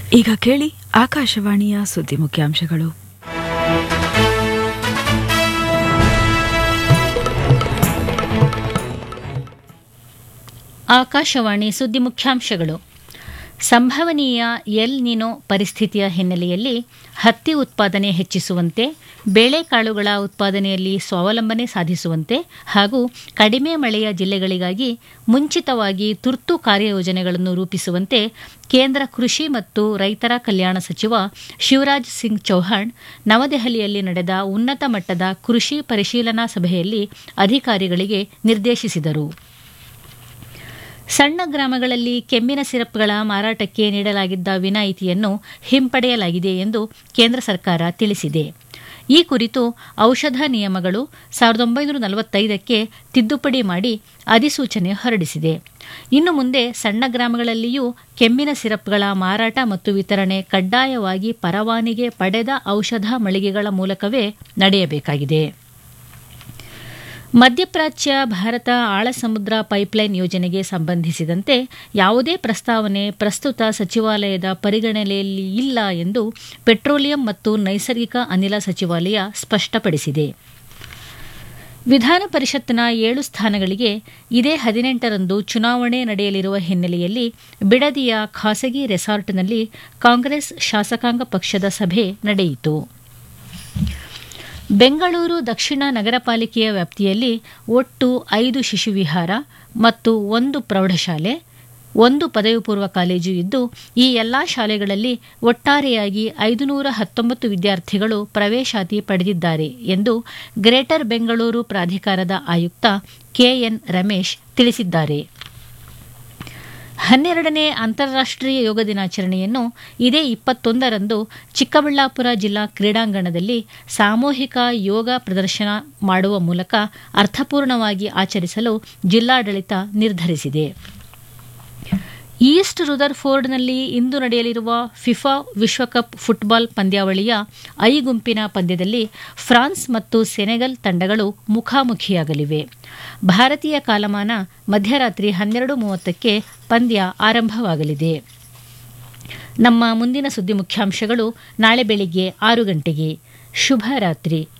ಈಗ ಕೇಳಿ ಆಕಾಶವಾಣಿಯ ಸುದ್ದಿ ಮುಖ್ಯಾಂಶಗಳು ಆಕಾಶವಾಣಿ ಸುದ್ದಿ ಮುಖ್ಯಾಂಶಗಳು ಸಂಭವನೀಯ ಎಲ್ ನಿನೋ ಪರಿಸ್ಥಿತಿಯ ಹಿನ್ನೆಲೆಯಲ್ಲಿ ಹತ್ತಿ ಉತ್ಪಾದನೆ ಹೆಚ್ಚಿಸುವಂತೆ ಬೇಳೆಕಾಳುಗಳ ಉತ್ಪಾದನೆಯಲ್ಲಿ ಸ್ವಾವಲಂಬನೆ ಸಾಧಿಸುವಂತೆ ಹಾಗೂ ಕಡಿಮೆ ಮಳೆಯ ಜಿಲ್ಲೆಗಳಿಗಾಗಿ ಮುಂಚಿತವಾಗಿ ತುರ್ತು ಕಾರ್ಯಯೋಜನೆಗಳನ್ನು ರೂಪಿಸುವಂತೆ ಕೇಂದ್ರ ಕೃಷಿ ಮತ್ತು ರೈತರ ಕಲ್ಯಾಣ ಸಚಿವ ಶಿವರಾಜ್ ಸಿಂಗ್ ಚೌಹಾಣ್ ನವದೆಹಲಿಯಲ್ಲಿ ನಡೆದ ಉನ್ನತ ಮಟ್ಟದ ಕೃಷಿ ಪರಿಶೀಲನಾ ಸಭೆಯಲ್ಲಿ ಅಧಿಕಾರಿಗಳಿಗೆ ನಿರ್ದೇಶಿಸಿದರು ಸಣ್ಣ ಗ್ರಾಮಗಳಲ್ಲಿ ಕೆಮ್ಮಿನ ಸಿರಪ್ಗಳ ಮಾರಾಟಕ್ಕೆ ನೀಡಲಾಗಿದ್ದ ವಿನಾಯಿತಿಯನ್ನು ಹಿಂಪಡೆಯಲಾಗಿದೆ ಎಂದು ಕೇಂದ್ರ ಸರ್ಕಾರ ತಿಳಿಸಿದೆ ಈ ಕುರಿತು ಔಷಧ ನಿಯಮಗಳು ಸಾವಿರದ ಒಂಬೈನೂರ ನಲವತ್ತೈದಕ್ಕೆ ತಿದ್ದುಪಡಿ ಮಾಡಿ ಅಧಿಸೂಚನೆ ಹೊರಡಿಸಿದೆ ಇನ್ನು ಮುಂದೆ ಸಣ್ಣ ಗ್ರಾಮಗಳಲ್ಲಿಯೂ ಕೆಮ್ಮಿನ ಸಿರಪ್ಗಳ ಮಾರಾಟ ಮತ್ತು ವಿತರಣೆ ಕಡ್ಡಾಯವಾಗಿ ಪರವಾನಿಗೆ ಪಡೆದ ಔಷಧ ಮಳಿಗೆಗಳ ಮೂಲಕವೇ ನಡೆಯಬೇಕಾಗಿದೆ ಮಧ್ಯಪ್ರಾಚ್ಯ ಭಾರತ ಆಳಸಮುದ್ರ ಪೈಪ್ಲೈನ್ ಯೋಜನೆಗೆ ಸಂಬಂಧಿಸಿದಂತೆ ಯಾವುದೇ ಪ್ರಸ್ತಾವನೆ ಪ್ರಸ್ತುತ ಸಚಿವಾಲಯದ ಪರಿಗಣನೆಯಲ್ಲಿ ಇಲ್ಲ ಎಂದು ಪೆಟ್ರೋಲಿಯಂ ಮತ್ತು ನೈಸರ್ಗಿಕ ಅನಿಲ ಸಚಿವಾಲಯ ಸ್ಪಷ್ಟಪಡಿಸಿದೆ ವಿಧಾನ ಪರಿಷತ್ನ ಏಳು ಸ್ಥಾನಗಳಿಗೆ ಇದೇ ಹದಿನೆಂಟರಂದು ಚುನಾವಣೆ ನಡೆಯಲಿರುವ ಹಿನ್ನೆಲೆಯಲ್ಲಿ ಬಿಡದಿಯ ಖಾಸಗಿ ರೆಸಾರ್ಟ್ನಲ್ಲಿ ಕಾಂಗ್ರೆಸ್ ಶಾಸಕಾಂಗ ಪಕ್ಷದ ಸಭೆ ನಡೆಯಿತು ಬೆಂಗಳೂರು ದಕ್ಷಿಣ ನಗರ ಪಾಲಿಕೆಯ ವ್ಯಾಪ್ತಿಯಲ್ಲಿ ಒಟ್ಟು ಐದು ಶಿಶುವಿಹಾರ ಮತ್ತು ಒಂದು ಪ್ರೌಢಶಾಲೆ ಒಂದು ಪದವಿ ಪೂರ್ವ ಕಾಲೇಜು ಇದ್ದು ಈ ಎಲ್ಲಾ ಶಾಲೆಗಳಲ್ಲಿ ಒಟ್ಟಾರೆಯಾಗಿ ಐದುನೂರ ಹತ್ತೊಂಬತ್ತು ವಿದ್ಯಾರ್ಥಿಗಳು ಪ್ರವೇಶಾತಿ ಪಡೆದಿದ್ದಾರೆ ಎಂದು ಗ್ರೇಟರ್ ಬೆಂಗಳೂರು ಪ್ರಾಧಿಕಾರದ ಆಯುಕ್ತ ಕೆಎನ್ ರಮೇಶ್ ತಿಳಿಸಿದ್ದಾರೆ ಹನ್ನೆರಡನೇ ಅಂತಾರಾಷ್ಟ್ರೀಯ ಯೋಗ ದಿನಾಚರಣೆಯನ್ನು ಇದೇ ಇಪ್ಪತ್ತೊಂದರಂದು ಚಿಕ್ಕಬಳ್ಳಾಪುರ ಜಿಲ್ಲಾ ಕ್ರೀಡಾಂಗಣದಲ್ಲಿ ಸಾಮೂಹಿಕ ಯೋಗ ಪ್ರದರ್ಶನ ಮಾಡುವ ಮೂಲಕ ಅರ್ಥಪೂರ್ಣವಾಗಿ ಆಚರಿಸಲು ಜಿಲ್ಲಾಡಳಿತ ನಿರ್ಧರಿಸಿದೆ ಈಸ್ಟ್ ರುದರ್ಫೋರ್ಡ್ನಲ್ಲಿ ಇಂದು ನಡೆಯಲಿರುವ ಫಿಫಾ ವಿಶ್ವಕಪ್ ಫುಟ್ಬಾಲ್ ಪಂದ್ಯಾವಳಿಯ ಐ ಗುಂಪಿನ ಪಂದ್ಯದಲ್ಲಿ ಫ್ರಾನ್ಸ್ ಮತ್ತು ಸೆನೆಗಲ್ ತಂಡಗಳು ಮುಖಾಮುಖಿಯಾಗಲಿವೆ ಭಾರತೀಯ ಕಾಲಮಾನ ಮಧ್ಯರಾತ್ರಿ ಹನ್ನೆರಡು ಮೂವತ್ತಕ್ಕೆ ಪಂದ್ಯ ಆರಂಭವಾಗಲಿದೆ ನಮ್ಮ ಮುಂದಿನ ಸುದ್ದಿ ಮುಖ್ಯಾಂಶಗಳು ನಾಳೆ ಬೆಳಿಗ್ಗೆ ಆರು ಗಂಟೆಗೆ ಶುಭ ರಾತ್ರಿ